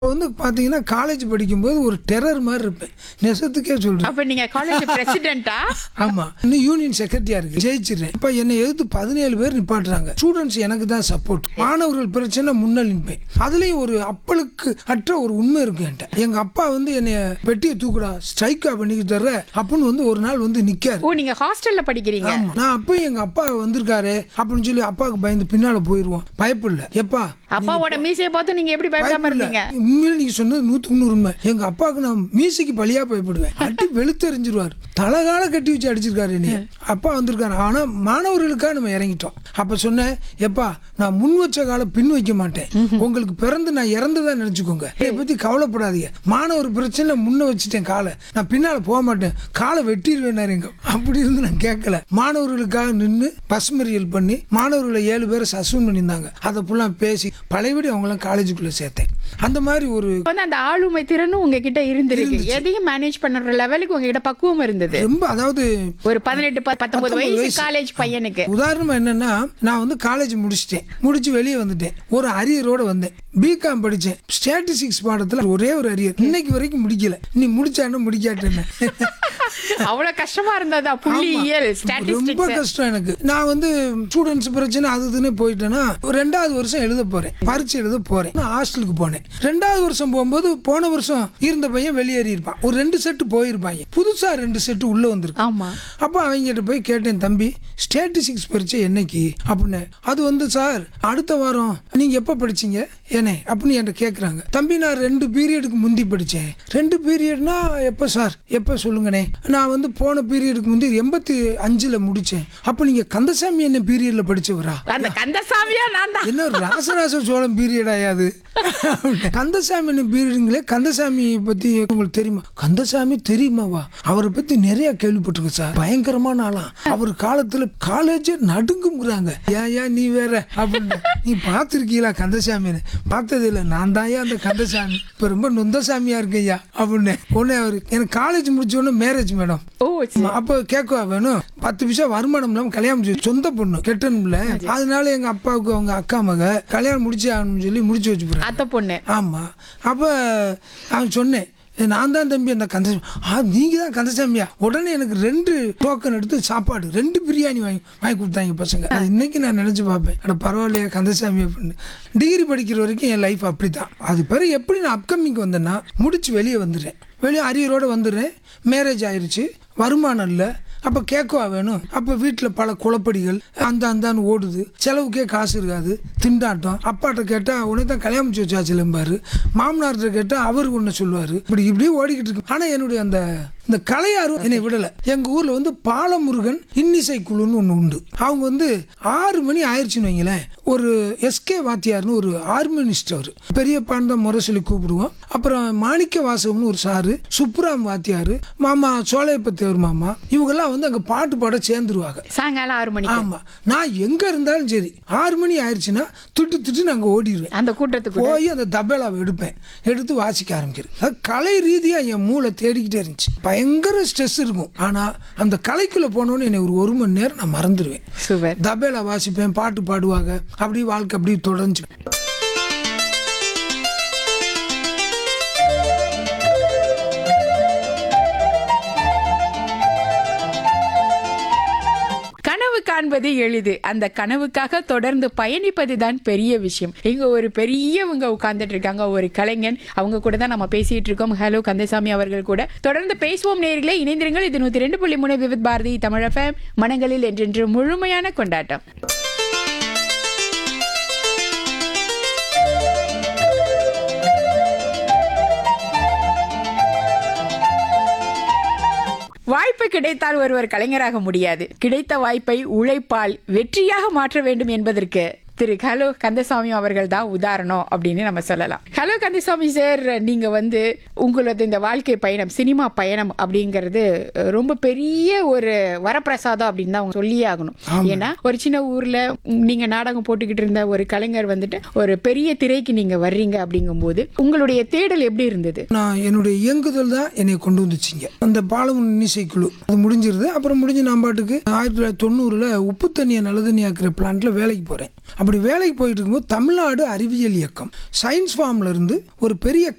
வந்து பார்த்தீங்கன்னா காலேஜ் படிக்கும்போது ஒரு டெரர் மாதிரி இருப்பேன் நெசத்துக்கே சொல்கிறேன் அப்ப நீங்க காலேஜ் பிரசிடென்ட்டா ஆமா இன்னும் யூனியன் செக்ரட்டரியா இருக்கு ஜெயிச்சிடுறேன் இப்ப என்னை எதிர்த்து பதினேழு பேர் நிப்பாட்டுறாங்க ஸ்டூடெண்ட்ஸ் எனக்கு தான் சப்போர்ட் மாணவர்கள் பிரச்சனை முன்னல் நிற்பேன் அதுலயும் ஒரு அப்பளுக்கு அற்ற ஒரு உண்மை இருக்கு என்கிட்ட எங்க அப்பா வந்து என்னைய பெட்டியை தூக்குடா ஸ்ட்ரைக்கா பண்ணிக்கிட்டு தர்ற அப்படின்னு வந்து ஒரு நாள் வந்து நிக்காரு ஓ நீங்க ஹாஸ்டல்ல படிக்கிறீங்க ஆமா நான் அப்பயும் எங்க அப்பா வந்திருக்காரு அப்படின்னு சொல்லி அப்பாவுக்கு பயந்து பின்னால போயிருவோம் பயப்படல எப்பா அப்பாவோட மீசையை பார்த்து நீங்க எப்படி பயப்படாம பயப்படல. இருந்தீங்க உண்மையில நீங்க சொன்னது நூத்துக்கு நூறு உண்மை எங்க அப்பாவுக்கு நான் மீசைக்கு பலியா பயப்படுவேன் அடி வெளுத்தெறிஞ்சிருவார் தலகால கட்டி வச்சு அடிச்சிருக்காரு என்னைய அப்பா வந்திருக்காரு ஆனா மாணவர்களுக்காக நம்ம இறங்கிட்டோம் அப்ப சொன்னேன் எப்பா நான் முன் வச்ச கால பின் வைக்க மாட்டேன் உங்களுக்கு பிறந்து நான் இறந்ததா நினைச்சுக்கோங்க இதை பத்தி கவலைப்படாதீங்க மாணவர் பிரச்சனை முன்ன வச்சுட்டேன் காலை நான் பின்னால போக மாட்டேன் காலை வெட்டிடுவேன் எங்க அப்படி இருந்து நான் கேட்கல மாணவர்களுக்காக நின்று பசுமறியல் பண்ணி மாணவர்களை ஏழு பேரை சஸ்பெண்ட் பண்ணியிருந்தாங்க அதை ஃபுல்லாக பேசி பழையபடி அவங்களாம் காலேஜுக்குள்ள சேர்த்தேன் அந்த மாதிரி ஒரு வந்து அந்த ஆளுமை திறனும் உங்ககிட்ட இருந்திருக்கு எதையும் மேனேஜ் பண்ற லெவலுக்கு உங்ககிட்ட பக்குவம் இருந்தது ரொம்ப அதாவது ஒரு பதினெட்டு ப- பத்தொன்பது வயசு வயசு. காலேஜ் பையனுக்கு உதாரணமா என்னன்னா நான் வந்து காலேஜ் முடிச்சிட்டேன் முடிச்சு வெளியே வந்துட்டேன் ஒரு அரியரோட வந்தேன் பிகாம் படிச்சேன் ஸ்டாட்டிஸ்டிக்ஸ் பாடத்துல ஒரே ஒரு அரியர் இன்னைக்கு வரைக்கும் முடிக்கல நீ முடிச்சான்னு முடிக்காட்டேன்னு அவ்வளவு கஷ்டமா இருந்ததா புள்ளியியல் ரொம்ப ஸ்டாட்டிஸ்டிக்ஸ் கஷ்டம் எனக்கு நான் வந்து ஸ்டூடெண்ட்ஸ் பிரச்சனை அது இதுன்னு போயிட்டேன்னா ஒரு ரெண்டாவது வருஷம் எழுத போறேன் பரீட்சை எழுத போறேன் நான் ஹாஸ்டலுக்கு போனேன் ரெண்டாவது வருஷம் போகும்போது போன வருஷம் இருந்த பையன் வெளியேறி இருப்பான் ஒரு ரெண்டு செட்டு போயிருப்பாங்க புதுசா ரெண்டு செட்டு உள்ள வந்திருக்கு ஆமா அப்போ அவங்ககிட்ட போய் கேட்டேன் தம்பி ஸ்டாட்டிஸ்டிக்ஸ் பரீட்சை என்னைக்கு அப்படின்னு அது வந்து சார் அடுத்த வாரம் நீங்க எப்போ படிச்சீங்க ஏனே அப்படின்னு என்கிட்ட கேட்குறாங்க தம்பி நான் ரெண்டு பீரியடுக்கு முந்தி படித்தேன் ரெண்டு பீரியட்னா எப்போ சார் எப்போ சொல்லுங்கண்ணே நான் வந்து போன பீரியடுக்கு முந்தி எண்பத்தி அஞ்சில் முடித்தேன் அப்போ நீங்கள் கந்தசாமி என்ன பீரியடில் படிச்சவரா அந்த கந்தசாமியா நான் தான் என்ன ராசராச சோழன் பீரியட் ஆயாது கந்தசாமி பீரியடுங்களே கந்தசாமி பத்தி உங்களுக்கு தெரியுமா கந்தசாமி தெரியுமாவா அவரை பத்தி நிறைய கேள்விப்பட்டிருக்கேன் சார் பயங்கரமான ஆளாம் அவர் காலத்துல காலேஜே நடுங்குங்கிறாங்க ஏன் ஏன் நீ வேற அப்படின்னு நீ பார்த்துருக்கீங்களா கந்தசாமின்னு பார்த்தது இல்லை நான் தான் அந்த கந்தசாமி இப்ப ரொம்ப நொந்தசாமியா இருக்கேயா அப்படின்னு உடனே அவர் எனக்கு காலேஜ் முடிச்ச உடனே மேரேஜ் மேடம் ஓ சரி. அப்போ கேட்கவா வேணும் பத்து விஷயம் வருமானம் இல்லாம கல்யாணம் முடிச்சு சொந்த பொண்ணு கெட்டணும்ல அதனால எங்க அப்பாவுக்கு அவங்க அக்கா மக கல்யாணம் முடிச்சு ஆகணும்னு சொல்லி முடிச்சு வச்சு போறேன் அத்தை பொண்ணு ஆமா அப்ப அவன் சொன்னேன் நான் தான் தம்பி அந்த கந்தசாமி ஆ நீங்க தான் கந்தசாமியா உடனே எனக்கு ரெண்டு டோக்கன் எடுத்து சாப்பாடு ரெண்டு பிரியாணி வாங்கி வாங்கி கொடுத்தாங்க பசங்க அது இன்னைக்கு நான் நினைச்சு பார்ப்பேன் அட பரவாயில்லையா கந்தசாமி அப்படின்னு டிகிரி படிக்கிற வரைக்கும் என் லைஃப் அப்படித்தான் அது பிறகு எப்படி நான் அப்கமிங் வந்தேன்னா முடிச்சு வெளியே வந்துடுறேன் வெளியே அரியரோட வந்துடுறேன் மேரேஜ் ஆயிருச்சு வருமானம் இல்லை அப்போ கேட்கவா வேணும் அப்போ வீட்டில் பல குழப்படிகள் அந்த அந்தான்னு ஓடுது செலவுக்கே காசு இருக்காது திண்டாட்டம் அப்பாட்ட கேட்டால் உனக்கு தான் கல்யாணம் முடிச்சு வச்சாச்சுலம்பாரு மாமனார்கிட்ட கேட்டால் அவர் ஒன்று சொல்லுவார் இப்படி இப்படியே ஓடிக்கிட்டு இருக்கு ஆனால் என்னுடைய அந்த இந்த கலையாரும் என்னை விடலை எங்கள் ஊரில் வந்து பாலமுருகன் இன்னிசை குழுன்னு ஒன்று உண்டு அவங்க வந்து ஆறு மணி ஆயிடுச்சுன்னு வைங்களேன் ஒரு எஸ்கே வாத்தியார்னு ஒரு ஹார்மோனிஸ்ட் அவர் பெரிய பாண்ட முறை சொல்லி கூப்பிடுவோம் அப்புறம் மாணிக்க வாசகம்னு ஒரு சாரு சுப்புராம் வாத்தியார் மாமா சோலையப்பத்தேவர் மாமா இவங்கெல்லாம் வந்து அங்கே பாட்டு பாட சேர்ந்துருவாங்க சாயங்காலம் ஆறு மணிக்கு ஆமா நான் எங்க இருந்தாலும் சரி ஆறு மணி ஆயிடுச்சுன்னா திட்டு திட்டு நாங்க ஓடிடுவேன் அந்த கூட்டத்துக்கு போய் அந்த தபேலாவை எடுப்பேன் எடுத்து வாசிக்க ஆரம்பிக்கிறேன் அது கலை ரீதியா என் மூளை தேடிக்கிட்டே இருந்துச்சு பயங்கர ஸ்ட்ரெஸ் இருக்கும் ஆனா அந்த கலைக்குள்ள போனோன்னு என்னை ஒரு ஒரு மணி நேரம் நான் மறந்துடுவேன் சூப்பர் தபேலா வாசிப்பேன் பாட்டு பாடுவாங்க அப்படியே வாழ்க்கை அப்படியே தொடர்ந்து கனவு காண்பது எளிது அந்த கனவுக்காக தொடர்ந்து பயணிப்பது தான் பெரிய விஷயம் இங்க ஒரு பெரியவங்க உட்கார்ந்துட்டு இருக்காங்க ஒரு கலைஞன் அவங்க கூட தான் நம்ம பேசிட்டு இருக்கோம் ஹலோ கந்தசாமி அவர்கள் கூட தொடர்ந்து பேசுவோம் நேர்களே இணைந்திருங்கள் இது நூத்தி ரெண்டு புள்ளி மூணு விவித் பாரதி தமிழ் FM மனங்களில் என்றென்று முழுமையான கொண்டாட்டம் வாய்ப்பு கிடைத்தால் ஒருவர் கலைஞராக முடியாது கிடைத்த வாய்ப்பை உழைப்பால் வெற்றியாக மாற்ற வேண்டும் என்பதற்கு திரு ஹலோ கந்தசாமி அவர்கள் தான் உதாரணம் அப்படின்னு நம்ம சொல்லலாம் ஹலோ கந்தசாமி சார் நீங்க வந்து உங்களது இந்த வாழ்க்கை பயணம் சினிமா பயணம் அப்படிங்கிறது அஹ், ரொம்ப பெரிய ஒரு வரப்பிரசாதம் அப்படின்னு தான் அவங்க சொல்லியே ஆகணும் ஏன்னா ஒரு சின்ன ஊர்ல உம், நீங்க நாடகம் போட்டுக்கிட்டு இருந்த ஒரு கலைஞர் வந்துட்டு ஒரு பெரிய திரைக்கு நீங்க வர்றீங்க அப்படிங்கும்போது உங்களுடைய தேடல் எப்படி இருந்தது நான் என்னுடைய இயங்குதல் தான் என்னை கொண்டு வந்துச்சுங்க அந்த பாலம் இன்னிசைக்குழு அது முடிஞ்சிருது அப்புறம் முடிஞ்சு நான் பாட்டுக்கு ஆயிரத்தி தொள்ளாயிரத்தி தொண்ணூறில் உப்பு தண்ணியை நல்ல தண்ணி ஆக்குற பிளான்ட்ல வேலைக்கு போகிறேன் அப்படி வேலைக்கு போயிட்டு இருக்கும்போது தமிழ்நாடு அறிவியல் இயக்கம் சயின்ஸ் ஃபார்ம்ல இருந்து ஒரு பெரிய